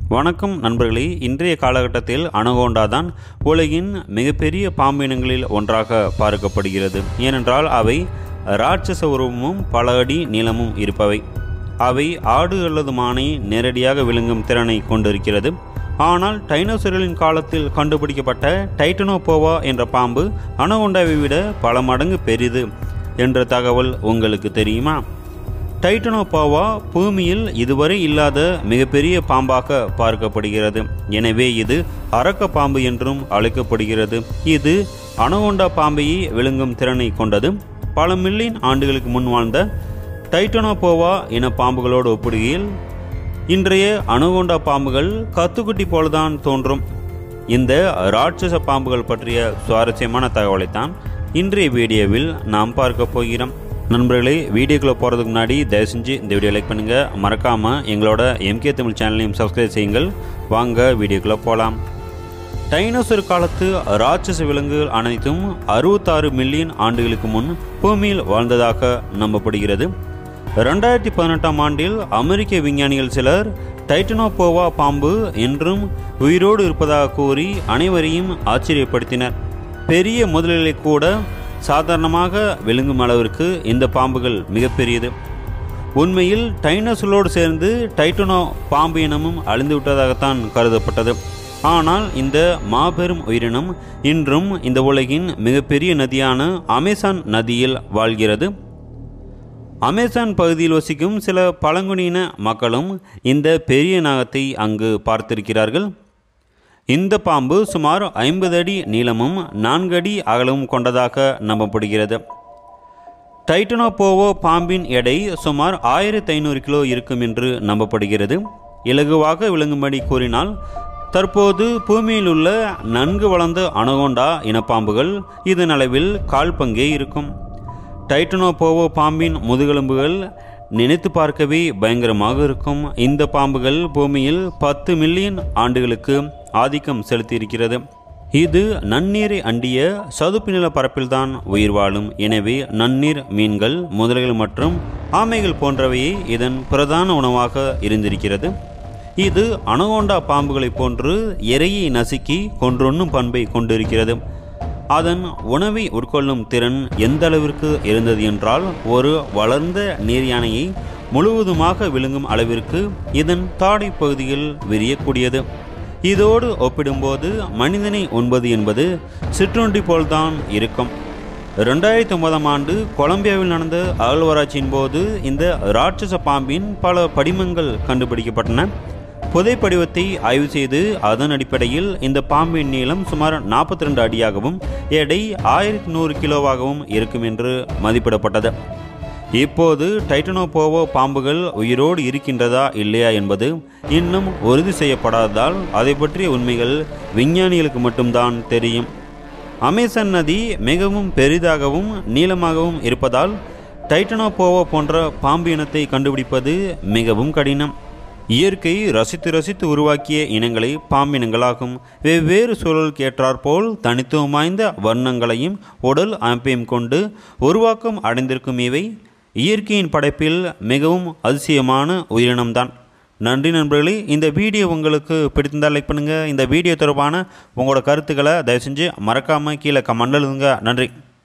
வணக்கம் நண்பர்களே இன்றைய காலகட்டத்தில் அனகோண்டா தான் உலகின் மிகப்பெரிய பாம்பினங்களில் ஒன்றாக பார்க்கப்படுகிறது ஏனென்றால் அவை ராட்சச உருவமும் பல அடி நீளமும் இருப்பவை அவை ஆடு அல்லது மானை நேரடியாக விழுங்கும் திறனை கொண்டிருக்கிறது ஆனால் டைனோசர்களின் காலத்தில் கண்டுபிடிக்கப்பட்ட டைட்டனோபோவா என்ற பாம்பு அனகோண்டாவை விட பல மடங்கு பெரிது என்ற தகவல் உங்களுக்கு தெரியுமா டைட்டனோபாவா பூமியில் இதுவரை இல்லாத மிகப்பெரிய பாம்பாக பார்க்கப்படுகிறது எனவே இது அரக்க பாம்பு என்றும் அழைக்கப்படுகிறது இது அனகோண்டா பாம்பையை விழுங்கும் திறனை கொண்டது பல மில்லியன் ஆண்டுகளுக்கு முன் வாழ்ந்த டைட்டனோபோவா இன பாம்புகளோடு ஒப்பிடுகையில் இன்றைய அணுகொண்டா பாம்புகள் கத்துக்குட்டி போலதான் தோன்றும் இந்த ராட்சச பாம்புகள் பற்றிய சுவாரஸ்யமான தகவலைத்தான் இன்றைய வீடியோவில் நாம் பார்க்க போகிறோம் நண்பர்களே வீடியோக்குள்ளே போகிறதுக்கு முன்னாடி தயவு செஞ்சு இந்த வீடியோ லைக் பண்ணுங்கள் மறக்காமல் எங்களோட எம்கே தமிழ் சேனலையும் சப்ஸ்கிரைப் செய்யுங்கள் வாங்க வீடியோக்குள்ளே போகலாம் டைனோசர் காலத்து ராட்சச விலங்குகள் அனைத்தும் அறுபத்தாறு மில்லியன் ஆண்டுகளுக்கு முன் பூமியில் வாழ்ந்ததாக நம்பப்படுகிறது ரெண்டாயிரத்தி பதினெட்டாம் ஆண்டில் அமெரிக்க விஞ்ஞானிகள் சிலர் டைட்டனோபோவா பாம்பு என்றும் உயிரோடு இருப்பதாக கூறி அனைவரையும் ஆச்சரியப்படுத்தினர் பெரிய முதலிலை கூட சாதாரணமாக விழுங்கும் அளவிற்கு இந்த பாம்புகள் மிகப்பெரியது உண்மையில் டைனோசலோடு சேர்ந்து டைட்டனோ பாம்பு இனமும் அழிந்து விட்டதாகத்தான் கருதப்பட்டது ஆனால் இந்த மாபெரும் உயிரினம் இன்றும் இந்த உலகின் மிகப்பெரிய நதியான அமேசான் நதியில் வாழ்கிறது அமேசான் பகுதியில் வசிக்கும் சில பழங்குடியின மக்களும் இந்த பெரிய நாகத்தை அங்கு பார்த்திருக்கிறார்கள் இந்த பாம்பு சுமார் ஐம்பது அடி நீளமும் நான்கு அடி அகலமும் கொண்டதாக நம்பப்படுகிறது டைட்டனோபோவோ பாம்பின் எடை சுமார் ஆயிரத்தி ஐநூறு கிலோ இருக்கும் என்று நம்பப்படுகிறது இலகுவாக விளங்கும்படி கூறினால் தற்போது பூமியில் உள்ள நன்கு வளர்ந்த அனகோண்டா இனப்பாம்புகள் இதன் அளவில் கால் பங்கே இருக்கும் டைட்டனோபோவோ பாம்பின் முதுகெலும்புகள் நினைத்து பார்க்கவே பயங்கரமாக இருக்கும் இந்த பாம்புகள் பூமியில் பத்து மில்லியன் ஆண்டுகளுக்கு ஆதிக்கம் செலுத்தியிருக்கிறது இது நன்னீரை அண்டிய சதுப்பு நில பரப்பில்தான் உயிர் வாழும் எனவே நன்னீர் மீன்கள் முதலைகள் மற்றும் ஆமைகள் போன்றவையே இதன் பிரதான உணவாக இருந்திருக்கிறது இது அனகோண்டா பாம்புகளைப் போன்று இறையை நசுக்கி கொன்றொன்னும் பண்பை கொண்டிருக்கிறது அதன் உணவை உட்கொள்ளும் திறன் எந்த அளவிற்கு இருந்தது என்றால் ஒரு வளர்ந்த நீர் யானையை முழுவதுமாக விழுங்கும் அளவிற்கு இதன் தாடை பகுதியில் விரியக்கூடியது இதோடு ஒப்பிடும்போது மனிதனை உண்பது என்பது சிற்றுண்டி போல்தான் இருக்கும் ரெண்டாயிரத்தி ஒன்பதாம் ஆண்டு கொலம்பியாவில் நடந்த அகழ்வாராய்ச்சியின் போது இந்த ராட்சச பாம்பின் பல படிமங்கள் கண்டுபிடிக்கப்பட்டன புதைப்படிவத்தை ஆய்வு செய்து அதன் அடிப்படையில் இந்த பாம்பின் நீளம் சுமார் நாற்பத்தி ரெண்டு அடியாகவும் எடை ஆயிரத்தி நூறு கிலோவாகவும் இருக்கும் என்று மதிப்பிடப்பட்டது இப்போது டைட்டனோபோவோ பாம்புகள் உயிரோடு இருக்கின்றதா இல்லையா என்பது இன்னும் உறுதி செய்யப்படாததால் அதை பற்றிய உண்மைகள் விஞ்ஞானிகளுக்கு மட்டும்தான் தெரியும் அமேசான் நதி மிகவும் பெரிதாகவும் நீளமாகவும் இருப்பதால் டைட்டனோபோவோ போன்ற பாம்பு இனத்தை கண்டுபிடிப்பது மிகவும் கடினம் இயற்கை ரசித்து ரசித்து உருவாக்கிய இனங்களை பாம்பினங்களாகும் வெவ்வேறு சூழலுக்கு ஏற்றாற்போல் தனித்துவம் வாய்ந்த வர்ணங்களையும் உடல் அமைப்பையும் கொண்டு உருவாக்கம் அடைந்திருக்கும் இவை இயற்கையின் படைப்பில் மிகவும் அதிசயமான உயிரினம்தான் நன்றி நண்பர்களே இந்த வீடியோ உங்களுக்கு பிடித்திருந்தால் லைக் பண்ணுங்கள் இந்த வீடியோ தொடர்பான உங்களோட கருத்துக்களை தயவு செஞ்சு மறக்காமல் கீழே கமெண்ட் எழுதுங்க நன்றி